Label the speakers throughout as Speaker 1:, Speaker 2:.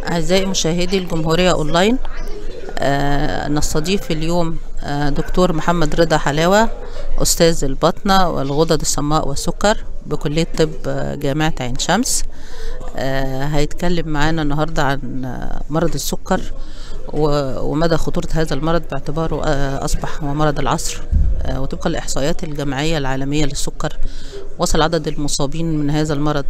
Speaker 1: أعزائي مشاهدي الجمهورية أونلاين آه نستضيف اليوم آه دكتور محمد رضا حلاوة أستاذ البطنة والغدد الصماء والسكر بكلية طب آه، جامعة عين شمس آه هيتكلم معانا النهاردة عن آه، مرض السكر و- ومدى خطورة هذا المرض باعتباره آه، أصبح هو مرض العصر آه، وطبقا للإحصائيات الجمعية العالمية للسكر وصل عدد المصابين من هذا المرض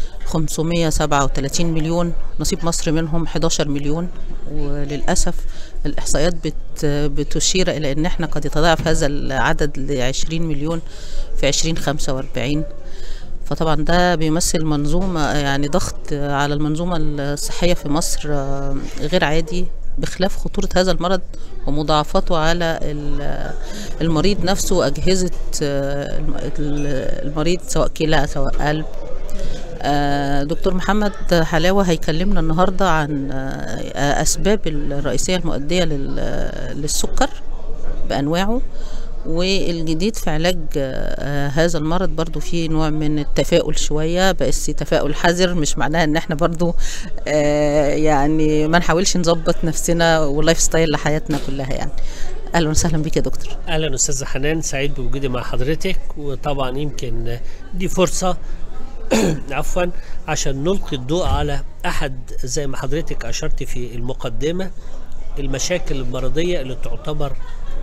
Speaker 1: 537 مليون نصيب مصر منهم 11 مليون وللأسف الإحصائيات بت بتشير إلى أن احنا قد يتضاعف هذا العدد ل 20 مليون في 2045 فطبعا ده بيمثل منظومة يعني ضغط على المنظومة الصحية في مصر آه، غير عادي بخلاف خطورة هذا المرض ومضاعفاته على ال- المريض نفسه وأجهزة آه، الم- المريض سواء كلى سواء قلب آه، دكتور محمد حلاوة هيكلمنا النهاردة عن آه، أسباب الرئيسية المؤدية لل- للسكر بأنواعه والجديد في علاج آه، هذا المرض برضو فيه نوع من التفاؤل شوية بس تفاؤل حذر مش معناها ان احنا برضو آه، يعني ما نحاولش نظبط نفسنا واللايف ستايل لحياتنا كلها يعني اهلا وسهلا بيك يا دكتور
Speaker 2: اهلا استاذه حنان سعيد بوجودي مع حضرتك وطبعا يمكن دي فرصه عفوا عشان نلقي الضوء على احد زي ما حضرتك اشرت في المقدمه المشاكل المرضيه اللي تعتبر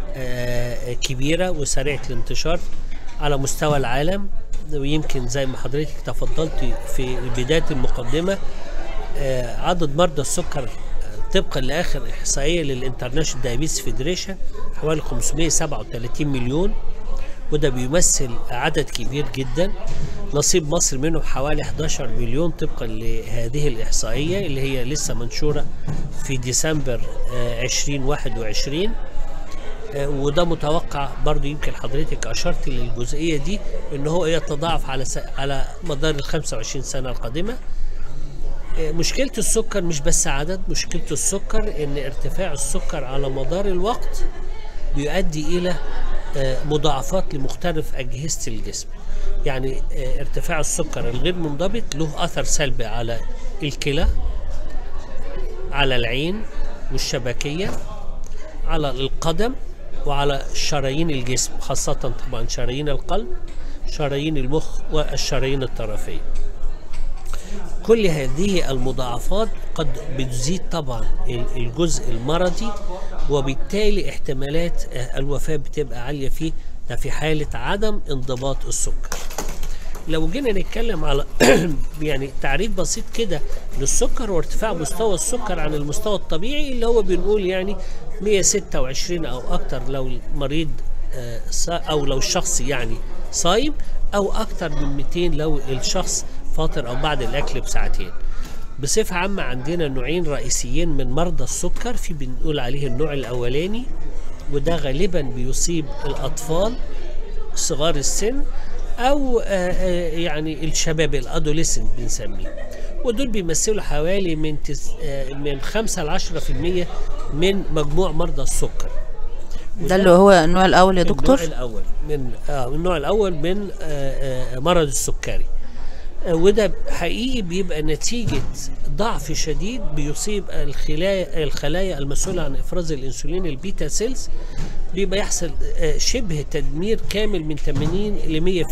Speaker 2: آه، كبيره وسريعه الانتشار على مستوى العالم ويمكن زي ما حضرتك تفضلتي في بدايه المقدمه آه، عدد مرضى السكر آه، طبقا لاخر احصائيه للانترناشونال دايابيتس فيدريشن حوالي 537 مليون وده بيمثل عدد كبير جدا نصيب مصر منه حوالي 11 مليون طبقا لهذه الإحصائية اللي هي لسه منشورة في ديسمبر آه، 2021 آه، وده متوقع برضو يمكن حضرتك أشرت للجزئية دي إن هو يتضاعف على س... على مدار ال 25 سنة القادمة آه، مشكلة السكر مش بس عدد مشكلة السكر إن ارتفاع السكر على مدار الوقت بيؤدي إلى آه، مضاعفات لمختلف أجهزة الجسم يعني آه، ارتفاع السكر الغير منضبط له أثر سلبي على الكلى على العين والشبكية على القدم وعلى شرايين الجسم خاصة طبعا شرايين القلب شرايين المخ والشرايين الطرفية كل هذه المضاعفات قد بتزيد طبعا ال- الجزء المرضي وبالتالي احتمالات آه، الوفاة بتبقى عالية فيه ده في حالة عدم انضباط السكر لو جينا نتكلم على يعني تعريف بسيط كده للسكر وارتفاع مستوى السكر عن المستوى الطبيعي اللي هو بنقول يعني 126 او اكتر لو المريض آه، صا- او لو الشخص يعني صايم او اكتر من 200 لو الشخص فاطر او بعد الاكل بساعتين بصفة عامة عندنا نوعين رئيسيين من مرضى السكر في بنقول عليه النوع الأولاني وده غالبا بيصيب الأطفال صغار السن أو آه، آه، يعني الشباب الأدوليسنت بنسميه ودول بيمثلوا حوالي من تس آه، من 5 ل 10% من مجموع مرضى السكر
Speaker 1: ده اللي هو النوع الأول يا دكتور
Speaker 2: النوع الاول من آه النوع الاول من آه آه مرض السكري آه وده حقيقي بيبقى نتيجة ضعف شديد بيصيب الخلايا الخلايا المسؤولة عن إفراز الأنسولين البيتا سيلز بيبقى يحصل آه شبه تدمير كامل من 80 ل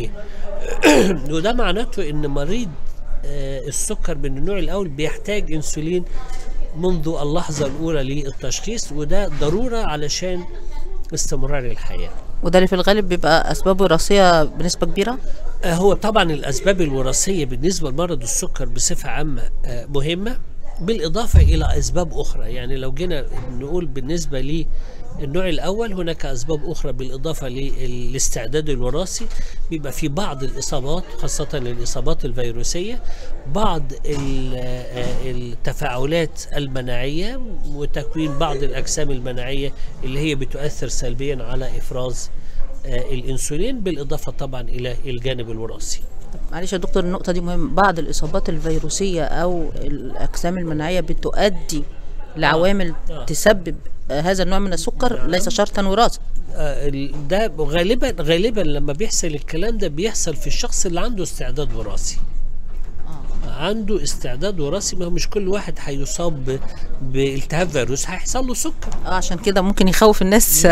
Speaker 2: 100% وده معناته إن مريض آه السكر من النوع الأول بيحتاج أنسولين منذ اللحظة الأولى للتشخيص وده ضرورة علشان استمرار الحياة
Speaker 1: وده اللي في الغالب بيبقى أسباب وراثية بنسبة كبيرة
Speaker 2: آه، هو طبعا الأسباب الوراثية بالنسبة لمرض السكر بصفة عامة آه، مهمة بالإضافة إلى أسباب أخرى يعني لو جينا نقول بالنسبة للنوع الأول هناك أسباب أخرى بالإضافة للاستعداد الوراثي بيبقى في بعض الإصابات خاصة الإصابات الفيروسية بعض ال- آه، التفاعلات المناعية وتكوين بعض الأجسام المناعية اللي هي بتؤثر سلبيا على إفراز آه، الانسولين بالاضافه طبعا الى الجانب الوراثي
Speaker 1: معلش يا دكتور النقطة دي مهمة بعض الإصابات الفيروسية أو الأجسام المناعية بتؤدي لعوامل
Speaker 2: آه.
Speaker 1: تسبب آه، هذا النوع من السكر
Speaker 2: نعم.
Speaker 1: ليس شرطا وراثة
Speaker 2: آه، ال- ده غالبا غالبا لما بيحصل الكلام ده بيحصل في الشخص اللي عنده استعداد وراثي عنده استعداد وراثي ما هو مش كل واحد هيصاب ب- بالتهاب فيروس هيحصل له سكر
Speaker 1: اه عشان كده ممكن يخوف الناس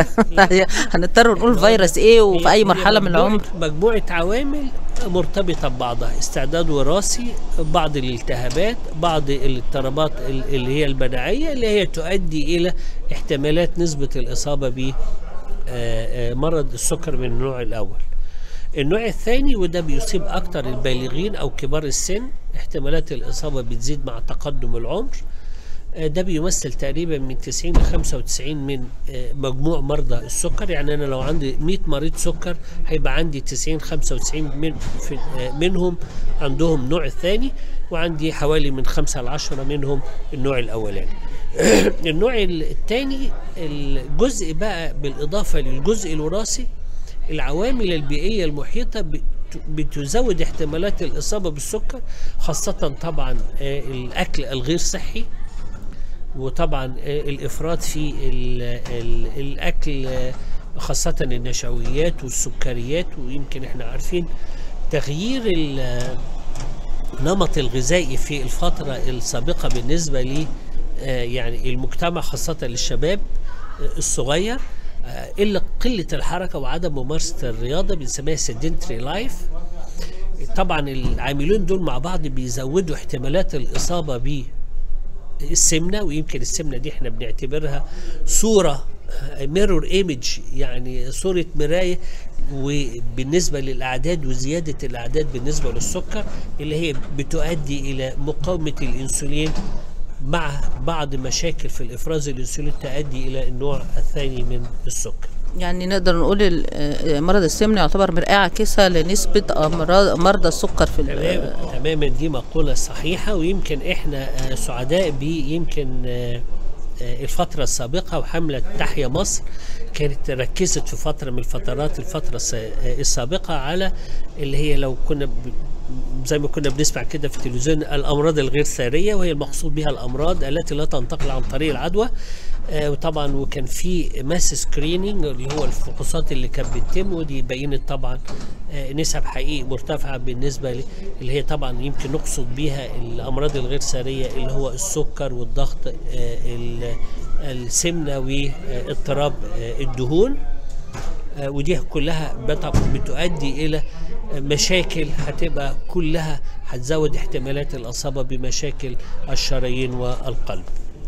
Speaker 1: هنضطر نقول فيروس ايه وفي اي
Speaker 2: هي
Speaker 1: مرحله من
Speaker 2: مجموعة-
Speaker 1: العمر
Speaker 2: مجموعة عوامل مرتبطة ببعضها استعداد وراثي بعض الالتهابات بعض الاضطرابات ال- اللي هي المناعية اللي هي تؤدي إلى احتمالات نسبة الإصابة ب آه، آه، مرض السكر من النوع الأول النوع الثاني وده بيصيب أكتر البالغين أو كبار السن احتمالات الإصابة بتزيد مع تقدم العمر آه، ده بيمثل تقريبا من 90 ل 95 من آه، مجموع مرضى السكر يعني انا لو عندي 100 مريض سكر هيبقى عندي 90 95 من في آه، منهم عندهم النوع الثاني وعندي حوالي من 5 ل 10 منهم النوع الاولاني النوع الثاني الجزء بقى بالاضافه للجزء الوراثي العوامل البيئيه المحيطه بت- بتزود احتمالات الاصابه بالسكر خاصه طبعا آه، الاكل الغير صحي وطبعا آه، الافراط في ال ال الاكل آه، خاصه النشويات والسكريات ويمكن احنا عارفين تغيير ال- النمط الغذائي في الفتره السابقه بالنسبه ل آه، يعني المجتمع خاصه للشباب آه، الصغير آه، الا قله الحركه وعدم ممارسه الرياضه بنسميها سيدنتري لايف طبعا العاملين دول مع بعض بيزودوا احتمالات الاصابه ب السمنه ويمكن السمنه دي احنا بنعتبرها صوره ميرور ايمج يعني صوره مرايه وبالنسبه للاعداد وزياده الاعداد بالنسبه للسكر اللي هي بتؤدي الى مقاومه الانسولين مع بعض مشاكل في الافراز الانسولين تؤدي الى النوع الثاني من السكر
Speaker 1: يعني نقدر نقول ال- آه، مرض السمنه يعتبر مرآة عاكسه لنسبه أمراض مرضى السكر في ال-
Speaker 2: تمام تماما دي مقولة صحيحة ويمكن احنا آه، سعداء بيمكن آه، آه، الفترة السابقة وحملة تحيا مصر كانت ركزت في فترة من الفترات الفترة الس- آه، السابقة على اللي هي لو كنا ب- زي ما كنا بنسمع كده في التلفزيون الأمراض الغير ثارية وهي المقصود بها الأمراض التي لا تنتقل عن طريق العدوى آه، وطبعا وكان في ماس سكريننج اللي هو الفحوصات اللي كانت بتتم ودي بينت طبعا آه، نسب حقيقي مرتفعه بالنسبه ل- اللي هي طبعا يمكن نقصد بيها الامراض الغير ساريه اللي هو السكر والضغط آه، ال- السمنه واضطراب آه، الدهون آه، ودي كلها بت- بتؤدي الى آه، مشاكل هتبقى كلها هتزود احتمالات الاصابه بمشاكل الشرايين والقلب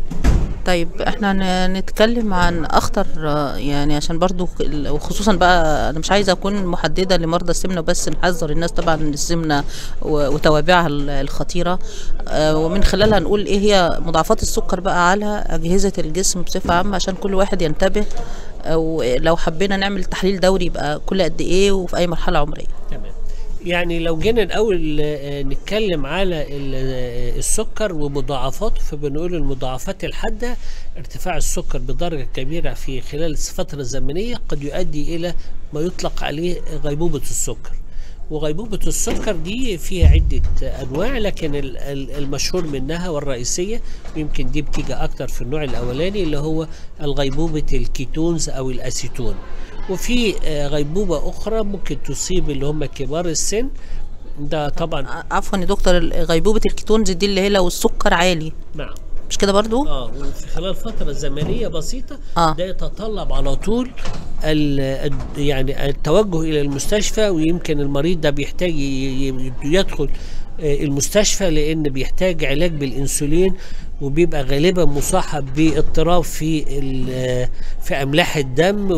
Speaker 1: طيب احنا ن- نتكلم عن اخطر آه، يعني عشان برضو ال- وخصوصا بقى انا مش عايزه اكون محدده لمرضى السمنه بس نحذر الناس طبعا من السمنه و- وتوابعها ال- الخطيره آه، ومن خلالها نقول ايه هي مضاعفات السكر بقى على اجهزه الجسم بصفه عامه عشان كل واحد ينتبه آه، ولو حبينا نعمل تحليل دوري يبقى كل قد ايه وفي اي مرحله عمريه
Speaker 2: تمام يعني لو جينا الاول آه، نتكلم على ال- آه، السكر ومضاعفاته فبنقول المضاعفات الحاده ارتفاع السكر بدرجه كبيره في خلال الفتره الزمنيه قد يؤدي الى ما يطلق عليه غيبوبه السكر وغيبوبة السكر دي فيها عدة أنواع لكن ال- ال- المشهور منها والرئيسية ويمكن دي بتيجي أكتر في النوع الأولاني اللي هو الغيبوبة الكيتونز أو الأسيتون وفي آه، غيبوبة أخرى ممكن تصيب اللي هم كبار السن ده طبعا
Speaker 1: ع- عفوا يا دكتور ال- غيبوبه الكيتونز دي اللي هي لو السكر عالي
Speaker 2: نعم
Speaker 1: مش كده برضو
Speaker 2: اه وفي خلال فترة زمنية بسيطة
Speaker 1: آه.
Speaker 2: ده يتطلب على طول ال- الد- يعني التوجه إلى المستشفى ويمكن المريض ده بيحتاج ي- ي- يدخل آه، المستشفى لأن بيحتاج علاج بالأنسولين وبيبقى غالبا مصاحب باضطراب في ال- في املاح الدم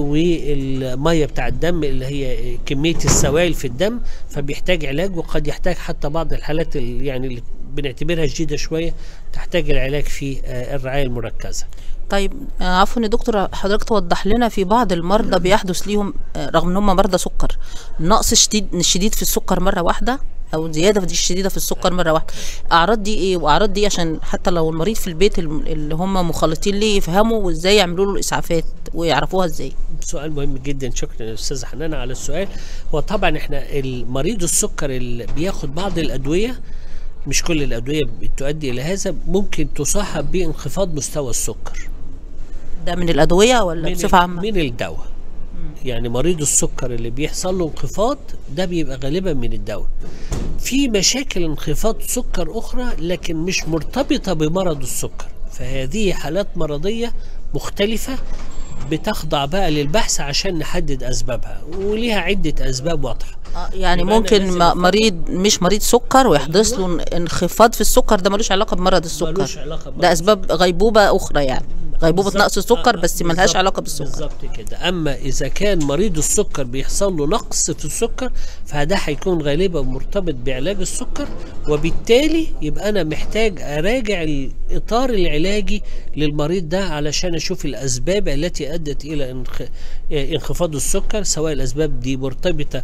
Speaker 2: والميه بتاع الدم اللي هي كميه السوائل في الدم فبيحتاج علاج وقد يحتاج حتى بعض الحالات ال- يعني اللي بنعتبرها شديده شويه تحتاج العلاج في آه، الرعايه المركزه
Speaker 1: طيب آه، عفوا يا دكتور حضرتك توضح لنا في بعض المرضى بيحدث ليهم آه، رغم ان هم مرضى سكر نقص شديد شديد في السكر مره واحده او زياده في شديده في السكر مره واحده اعراض دي ايه واعراض دي عشان حتى لو المريض في البيت الم- اللي هم مخالطين ليه يفهموا وازاي يعملوا له الاسعافات ويعرفوها ازاي
Speaker 2: سؤال مهم جدا شكرا يا استاذه حنان على السؤال هو طبعا احنا المريض السكر اللي بياخد بعض الادويه مش كل الادويه بتؤدي الى هذا ممكن تصاحب بانخفاض مستوى السكر
Speaker 1: ده من الادويه ولا
Speaker 2: من
Speaker 1: بصفه عامه
Speaker 2: من الدواء يعني مريض السكر اللي بيحصل له انخفاض ده بيبقى غالبا من الدواء في مشاكل انخفاض سكر اخرى لكن مش مرتبطه بمرض السكر فهذه حالات مرضيه مختلفه بتخضع بقى للبحث عشان نحدد اسبابها وليها عده اسباب واضحه
Speaker 1: آه، يعني
Speaker 2: يبقى أنا
Speaker 1: ممكن
Speaker 2: لازم
Speaker 1: م- مريض مش مريض سكر ويحدث له انخفاض في السكر ده ملوش علاقه بمرض السكر
Speaker 2: ملوش علاقة بمرض
Speaker 1: ده اسباب غيبوبه اخرى يعني غيبوبه
Speaker 2: بالظبط.
Speaker 1: نقص السكر
Speaker 2: آه،
Speaker 1: بس ملهاش
Speaker 2: بالظبط-
Speaker 1: علاقه بالسكر
Speaker 2: بالظبط كده اما اذا كان مريض السكر بيحصل له نقص في السكر فده هيكون غالبا مرتبط بعلاج السكر وبالتالي يبقى انا محتاج اراجع الاطار العلاجي للمريض ده علشان اشوف الاسباب التي ادت الى انخ... آه، انخفاض السكر سواء الاسباب دي مرتبطه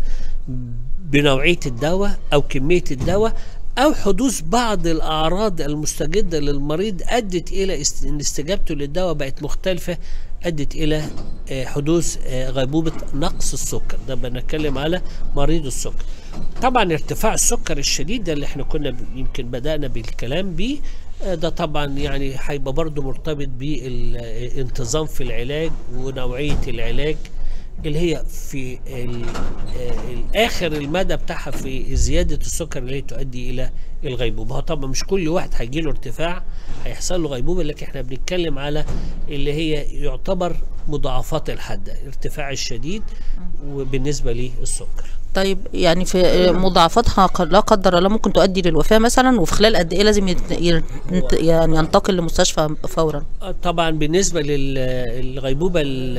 Speaker 2: بنوعيه الدواء او كميه الدواء او حدوث بعض الاعراض المستجده للمريض ادت الى است- ان استجابته للدواء بقت مختلفه ادت الى آه، حدوث آه، غيبوبه نقص السكر ده بنتكلم على مريض السكر طبعا ارتفاع السكر الشديد ده اللي احنا كنا ب- يمكن بدانا بالكلام بيه آه، ده طبعا يعني هيبقى برضه مرتبط بالانتظام في العلاج ونوعيه العلاج اللي هي في ال- آه، الاخر المدى بتاعها في زياده السكر اللي هي تؤدي الى الغيبوبه هو طبعا مش كل واحد هيجي له ارتفاع هيحصل له غيبوبه لكن احنا بنتكلم على اللي هي يعتبر مضاعفات الحاده الارتفاع الشديد وبالنسبه للسكر
Speaker 1: طيب يعني في مضاعفاتها قد- لا قدر الله ممكن تؤدي للوفاه مثلا وفي خلال قد ايه لازم يت- ينت- يعني ينتقل لمستشفى فورا
Speaker 2: آه، طبعا بالنسبه للغيبوبه ال-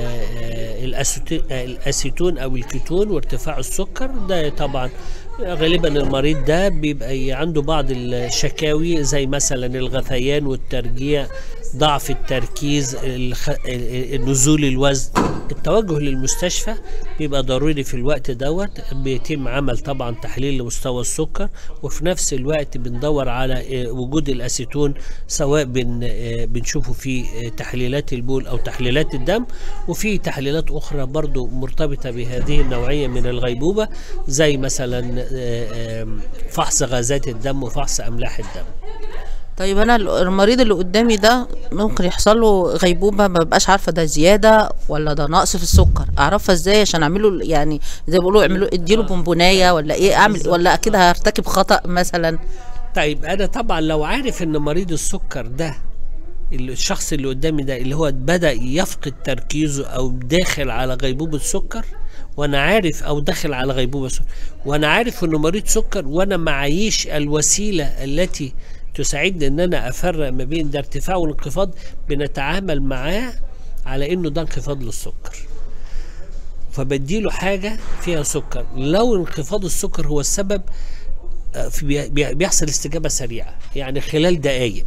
Speaker 2: آه، الأسيتو- آه، الاسيتون او الكيتون وارتفاع السكر ده طبعا غالبا المريض ده بيبقى عنده بعض الشكاوي زي مثلا الغثيان والترجيع ضعف التركيز الخ... نزول الوزن التوجه للمستشفى بيبقى ضروري في الوقت دوت بيتم عمل طبعا تحليل لمستوى السكر وفي نفس الوقت بندور على آه، وجود الاسيتون سواء بن آه، بنشوفه في آه، تحليلات البول او تحليلات الدم وفي تحليلات اخرى برضو مرتبطه بهذه النوعيه من الغيبوبه زي مثلا آه، آم، فحص غازات الدم وفحص املاح الدم
Speaker 1: طيب انا ال- المريض اللي قدامي ده ممكن يحصل له غيبوبه ما ببقاش عارفه ده زياده ولا ده نقص في السكر اعرفها ازاي عشان اعمله يعني زي ما بيقولوا اعملوا اديله بونبونايه ولا ايه اعمل ولا اكيد هرتكب خطا مثلا
Speaker 2: طيب انا طبعا لو عارف ان مريض السكر ده اللي- الشخص اللي قدامي ده اللي هو بدا يفقد تركيزه او داخل على غيبوبه سكر وانا عارف او داخل على غيبوبه سكر وانا عارف انه مريض سكر وانا معيش الوسيله التي تساعدني ان انا افرق ما بين ده ارتفاع والانخفاض بنتعامل معاه على انه ده انخفاض للسكر فبديله حاجه فيها سكر لو انخفاض السكر هو السبب آه، في بي- بي- بيحصل استجابه سريعه يعني خلال دقائق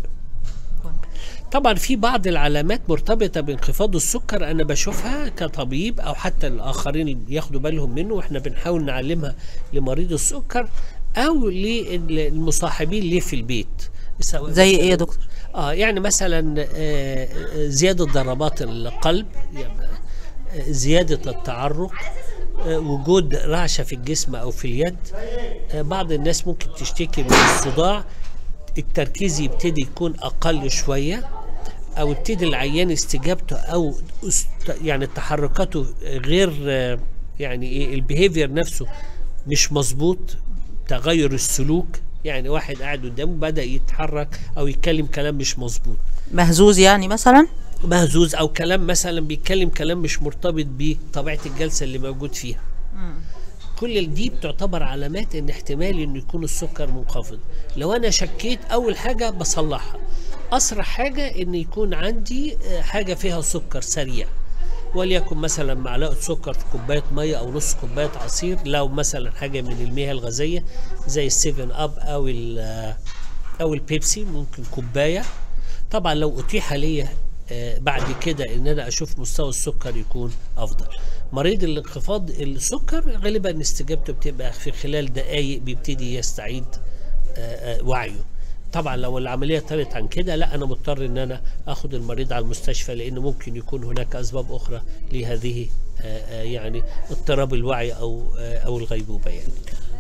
Speaker 2: طبعا في بعض العلامات مرتبطه بانخفاض السكر انا بشوفها كطبيب او حتى الاخرين ياخدوا بالهم منه واحنا بنحاول نعلمها لمريض السكر او للمصاحبين ليه في البيت سواء
Speaker 1: زي ايه يا دكتور
Speaker 2: اه يعني مثلا آه، آه، زياده ضربات القلب يعني، آه، زياده التعرق آه، وجود رعشه في الجسم او في اليد آه، بعض الناس ممكن تشتكي من الصداع التركيز يبتدي يكون اقل شويه او يبتدي العيان استجابته او است- يعني تحركاته غير آه، يعني ايه البيهيفير نفسه مش مظبوط تغير السلوك يعني واحد قاعد قدامه بدا يتحرك او يتكلم كلام مش مظبوط
Speaker 1: مهزوز يعني مثلا
Speaker 2: مهزوز او كلام مثلا بيتكلم كلام مش مرتبط بطبيعه الجلسه اللي موجود فيها كل دي بتعتبر علامات ان احتمال انه يكون السكر منخفض لو انا شكيت اول حاجه بصلحها اسرع حاجه ان يكون عندي آه، حاجه فيها سكر سريع وليكن مثلا معلقه سكر في كوبايه ميه او نص كوبايه عصير لو مثلا حاجه من المياه الغازيه زي السيفن اب او ال- آه، او البيبسي ممكن كوبايه طبعا لو اتيح لي آه، بعد كده ان انا اشوف مستوى السكر يكون افضل مريض الانخفاض السكر غالبا استجابته بتبقى في خلال دقائق بيبتدي يستعيد آه، آه، وعيه طبعا لو العمليه طلعت عن كده لا انا مضطر ان انا اخد المريض على المستشفى لان ممكن يكون هناك اسباب اخرى لهذه آه، آه، يعني اضطراب الوعي او آه، او الغيبوبه يعني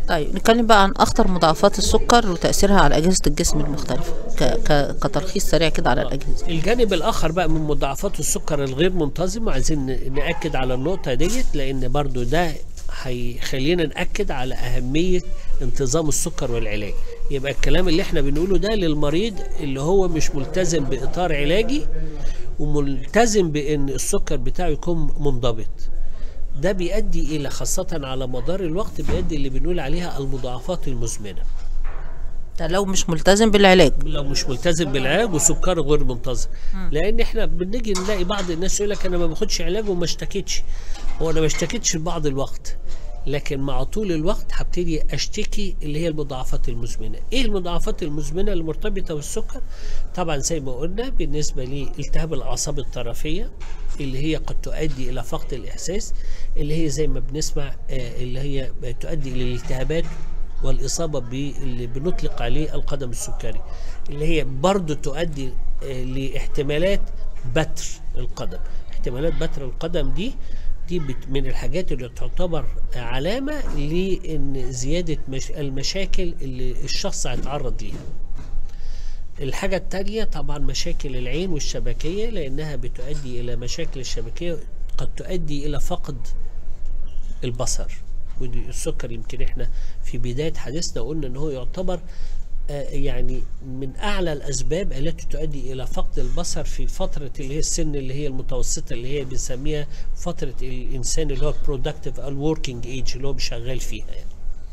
Speaker 1: طيب نتكلم بقى عن اخطر مضاعفات السكر وتاثيرها على اجهزه الجسم المختلفه ك... ك... كتلخيص سريع كده على الاجهزه
Speaker 2: الجانب الاخر بقى من مضاعفات السكر الغير منتظم عايزين ن- ناكد على النقطه ديت لان برضو ده هيخلينا ناكد على اهميه انتظام السكر والعلاج يبقى الكلام اللي احنا بنقوله ده للمريض اللي هو مش ملتزم باطار علاجي وملتزم بان السكر بتاعه يكون منضبط ده بيؤدي الى خاصه على مدار الوقت بيؤدي اللي بنقول عليها المضاعفات المزمنه
Speaker 1: ده لو مش ملتزم بالعلاج
Speaker 2: لو مش ملتزم بالعلاج وسكره غير منتظم لان احنا بنيجي نلاقي بعض الناس يقول لك انا ما باخدش علاج وما اشتكيتش هو انا ما اشتكيتش في بعض الوقت لكن مع طول الوقت هبتدي اشتكي اللي هي المضاعفات المزمنه ايه المضاعفات المزمنه المرتبطه بالسكر طبعا زي ما قلنا بالنسبه لالتهاب الاعصاب الطرفيه اللي هي قد تؤدي الى فقد الاحساس اللي هي زي ما بنسمع آه، اللي هي تؤدي الى الالتهابات والإصابة باللي بنطلق عليه القدم السكري اللي هي برضو تؤدي آه، لاحتمالات بتر القدم احتمالات بتر القدم دي دي بت- من الحاجات اللي تعتبر علامة لأن زيادة مش المشاكل اللي الشخص هيتعرض ليها الحاجة التانية طبعا مشاكل العين والشبكية لأنها بتؤدي إلى مشاكل الشبكية قد تؤدي إلى فقد البصر ودي السكر يمكن احنا في بداية حديثنا قلنا ان هو يعتبر آه، يعني من اعلى الاسباب التي تؤدي الى فقد البصر في فترة اللي هي السن اللي هي المتوسطة اللي هي بنسميها فترة الانسان اللي هو productive او working age اللي هو شغال فيها يعني.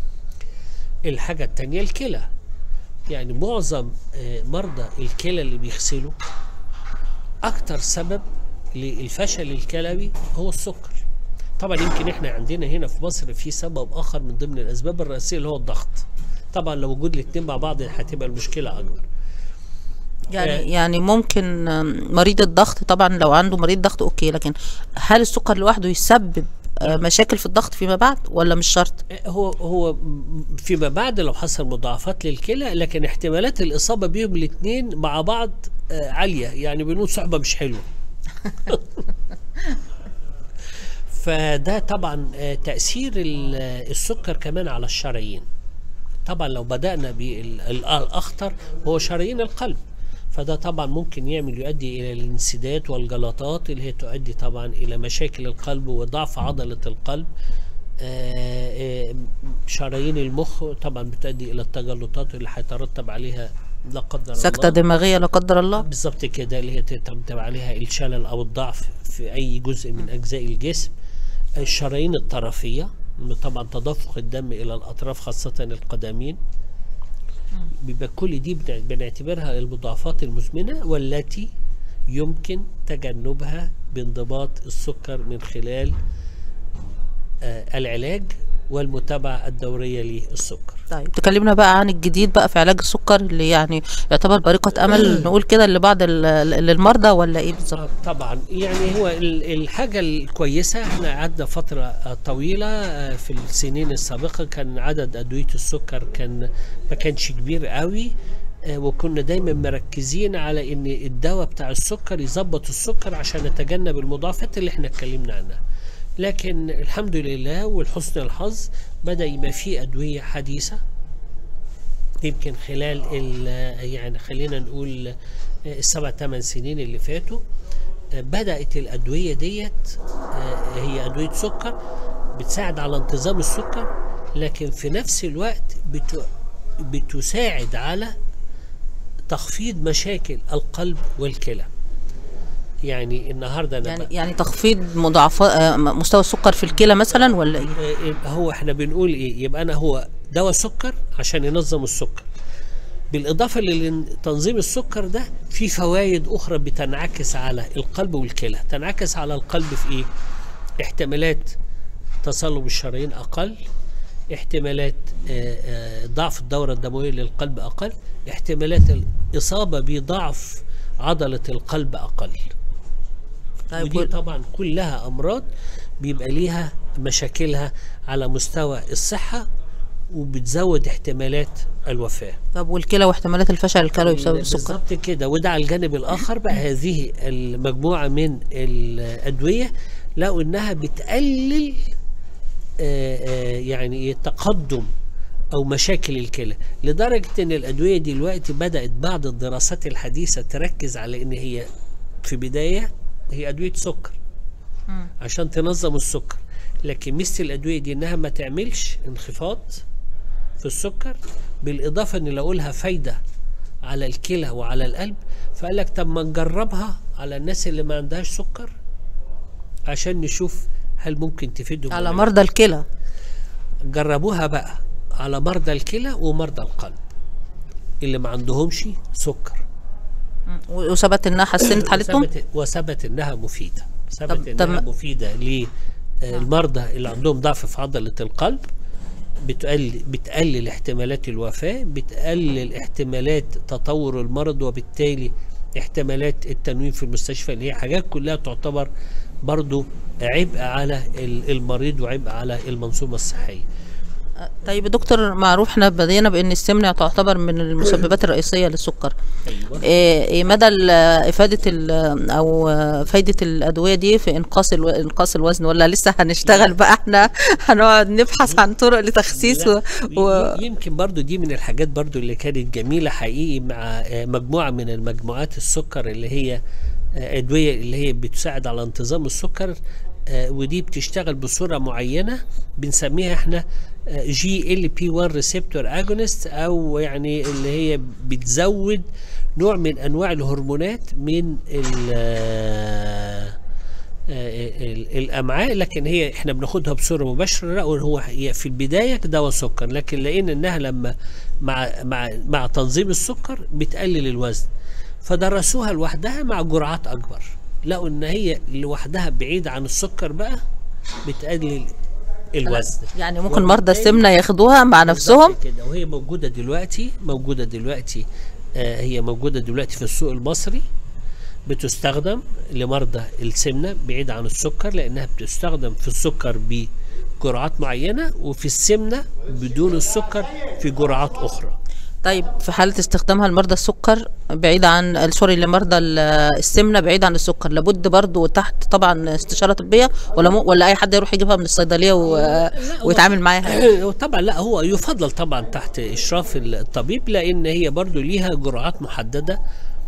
Speaker 2: الحاجة التانية الكلى يعني معظم آه، مرضى الكلى اللي بيغسلوا اكتر سبب للفشل الكلوي هو السكر طبعا يمكن احنا عندنا هنا في مصر في سبب اخر من ضمن الاسباب الرئيسيه اللي هو الضغط طبعا لو وجود الاثنين مع بعض هتبقى المشكله اكبر
Speaker 1: يعني
Speaker 2: آه.
Speaker 1: يعني ممكن آم، مريض الضغط طبعا لو عنده مريض ضغط اوكي لكن هل السكر لوحده يسبب آه، مشاكل في الضغط فيما بعد ولا مش شرط
Speaker 2: هو هو فيما بعد لو حصل مضاعفات للكلى لكن احتمالات الاصابه بيهم الاثنين مع بعض آه، عاليه يعني بنقول صحبه مش حلوه فده طبعا آه، تاثير ال- آه، السكر كمان على الشرايين طبعا لو بدانا بالاخطر هو شرايين القلب فده طبعا ممكن يعمل يؤدي الى الانسداد والجلطات اللي هي تؤدي طبعا الى مشاكل القلب وضعف عضله القلب آه، آه، شرايين المخ طبعا بتؤدي الى التجلطات اللي هيترتب عليها لا قدر
Speaker 1: سكتة
Speaker 2: الله
Speaker 1: دماغية لا قدر الله
Speaker 2: بالظبط كده اللي هي تترتب عليها الشلل او الضعف في اي جزء من اجزاء الجسم الشرايين الطرفيه طبعا تدفق الدم الى الاطراف خاصه القدمين بيبقى كل دي بنع- بنعتبرها المضاعفات المزمنه والتي يمكن تجنبها بانضباط السكر من خلال آه، العلاج والمتابعه الدوريه للسكر
Speaker 1: طيب تكلمنا بقى عن الجديد بقى في علاج السكر اللي يعني يعتبر بريقة أمل نقول كده لبعض ال- ال- للمرضى ولا إيه بالظبط؟
Speaker 2: آه، طبعا يعني هو ال- الحاجة الكويسة احنا قعدنا فترة آه، طويلة آه، في السنين السابقة كان عدد أدوية السكر كان ما كانش كبير قوي آه، وكنا دايما مركزين على ان الدواء بتاع السكر يظبط السكر عشان نتجنب المضاعفات اللي احنا اتكلمنا عنها لكن الحمد لله ولحسن الحظ بدأ يبقى في أدوية حديثة يمكن خلال ال- يعني خلينا نقول آه، السبع ثمان سنين اللي فاتوا آه، بدأت الأدوية ديت آه، هي أدوية سكر بتساعد على انتظام السكر لكن في نفس الوقت بت- بتساعد على تخفيض مشاكل القلب والكلى يعني النهارده انا
Speaker 1: يعني يعني تخفيض مضاعفات آه، مستوى السكر في الكلى مثلا ولا إيه؟
Speaker 2: آه، هو احنا بنقول ايه يبقى انا هو دواء سكر عشان ينظم السكر بالاضافه لتنظيم السكر ده في فوائد اخرى بتنعكس على القلب والكلى تنعكس على القلب في ايه احتمالات تصلب الشرايين اقل احتمالات آه، آه، ضعف الدوره الدمويه للقلب اقل احتمالات الاصابه بضعف عضله القلب اقل
Speaker 1: طيب
Speaker 2: ودي
Speaker 1: وال-
Speaker 2: طبعا كلها امراض بيبقى ليها مشاكلها على مستوى الصحه وبتزود احتمالات الوفاه
Speaker 1: طب والكلى واحتمالات الفشل الكلوي بسبب السكر
Speaker 2: بالظبط كده وده على الجانب الاخر بقى هذه المجموعه من الادويه لقوا انها بتقلل آه، آه، يعني تقدم او مشاكل الكلى لدرجه ان الادويه دي دلوقتي بدات بعض الدراسات الحديثه تركز على ان هي في بدايه هي ادويه سكر عشان تنظم السكر لكن مثل الادويه دي انها ما تعملش انخفاض في السكر بالاضافه ان لو لها فايده على الكلى وعلى القلب فقال لك طب ما نجربها على الناس اللي ما عندهاش سكر عشان نشوف هل ممكن تفيدهم
Speaker 1: على
Speaker 2: ولا لا.
Speaker 1: مرضى الكلى
Speaker 2: جربوها بقى على مرضى الكلى ومرضى القلب اللي ما عندهمش سكر
Speaker 1: وثبت انها حسنت حالتهم
Speaker 2: وثبت, وثبت انها مفيده
Speaker 1: طب-
Speaker 2: ثبت انها
Speaker 1: طب-
Speaker 2: مفيده للمرضى اللي عندهم ضعف في عضله القلب بتقلل بتقلل احتمالات الوفاه بتقلل احتمالات تطور المرض وبالتالي احتمالات التنويم في المستشفى اللي هي حاجات كلها تعتبر برضو عبء على ال- المريض وعبء على المنظومه الصحيه
Speaker 1: طيب يا دكتور معروف احنا بدينا بان السمنه تعتبر من المسببات الرئيسيه للسكر
Speaker 2: ايوه
Speaker 1: ايه إيه مدى ال- افاده ال- او فايده الادويه دي في انقاص الو... انقاص الوزن ولا لسه هنشتغل بقى احنا هنقعد نبحث عن طرق لتخسيس و...
Speaker 2: لا،
Speaker 1: و...
Speaker 2: ي- يمكن برضو دي من الحاجات برضو اللي كانت جميلة حقيقي مع آه، مجموعة من المجموعات السكر اللي هي آه، أدوية اللي هي بتساعد على انتظام السكر آه، ودي بتشتغل بصورة معينة بنسميها احنا جي ال بي 1 ريسبتور اجونست او يعني اللي هي بتزود نوع من انواع الهرمونات من ال آه، ال- الامعاء لكن هي احنا بناخدها بصوره مباشره لا هو هي في البدايه دواء سكر لكن لقينا انها لما مع مع مع تنظيم السكر بتقلل الوزن فدرسوها لوحدها مع جرعات اكبر لقوا ان هي لوحدها بعيده عن السكر بقى بتقلل الوزن
Speaker 1: يعني ممكن مرضى
Speaker 2: وبالتالي-
Speaker 1: السمنه ياخدوها مع نفسهم
Speaker 2: بالظبط كده وهي موجوده دلوقتي موجوده دلوقتي آه هي موجوده دلوقتي في السوق المصري بتستخدم لمرضى السمنه بعيد عن السكر لانها بتستخدم في السكر بجرعات معينه وفي السمنه بدون السكر في جرعات اخرى
Speaker 1: طيب في حالة استخدامها لمرضى السكر بعيد عن سوري لمرضى ال- السمنة بعيد عن السكر لابد برضو تحت طبعا استشارة طبية ولا مو ولا أي حد يروح يجيبها من الصيدلية و... ويتعامل معاها
Speaker 2: طبعا لا هو يفضل طبعا تحت اشراف الطبيب لان هي برضو ليها جرعات محدده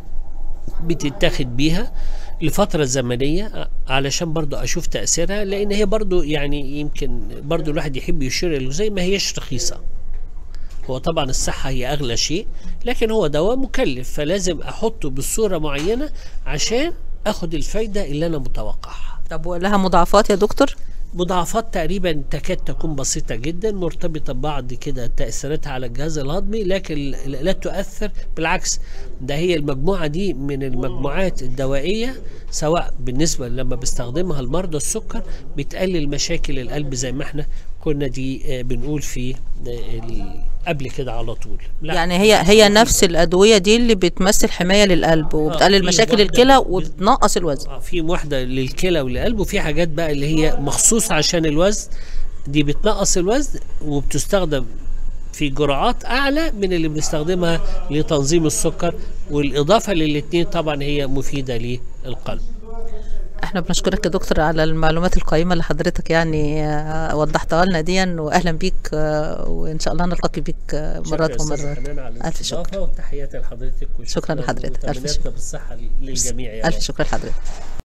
Speaker 2: بتتاخد بيها لفترة زمنية علشان برضو أشوف تأثيرها لأن هي برضو يعني يمكن برضو الواحد يحب يشير له زي ما هيش رخيصة هو طبعا الصحة هي أغلى شيء لكن هو دواء مكلف فلازم أحطه بصورة معينة عشان أخد الفايدة اللي أنا متوقعها
Speaker 1: طب ولها مضاعفات يا دكتور
Speaker 2: مضاعفات تقريبا تكاد تكون بسيطة جدا مرتبطة ببعض كده تأثيراتها على الجهاز الهضمي لكن لا لا تؤثر بالعكس ده هي المجموعة دي من المجموعات الدوائية سواء بالنسبة لما بيستخدمها المرضى السكر بتقلل مشاكل القلب زي ما احنا كنا دي آه، بنقول في آه، ال- قبل كده على طول لا
Speaker 1: يعني هي هي نفس الأدوية دي اللي بتمثل حماية للقلب وبتقلل
Speaker 2: في
Speaker 1: مشاكل
Speaker 2: واحدة
Speaker 1: الكلى
Speaker 2: بت-
Speaker 1: وبتنقص الوزن
Speaker 2: آه، في واحدة للكلى والقلب وفي حاجات بقى اللي هي مخصوص عشان الوزن دي بتنقص الوزن وبتستخدم في جرعات أعلى من اللي بنستخدمها لتنظيم السكر والإضافة للاتنين طبعا هي مفيدة للقلب
Speaker 1: احنا بنشكرك يا دكتور على المعلومات القيمة اللي حضرتك يعني آه، وضحتها لنا ديا واهلا بيك آه، وان شاء الله نلتقي بيك آه،
Speaker 2: شكرا
Speaker 1: مرات
Speaker 2: يا أستاذة
Speaker 1: ومرات
Speaker 2: حنان على
Speaker 1: الف شكر
Speaker 2: الاستضافة وتحياتي لحضرتك
Speaker 1: شكرا لحضرتك. ألف
Speaker 2: وتمنياتنا
Speaker 1: شكر.
Speaker 2: بالصحة للجميع يا
Speaker 1: الف
Speaker 2: رب
Speaker 1: شكر لحضرتك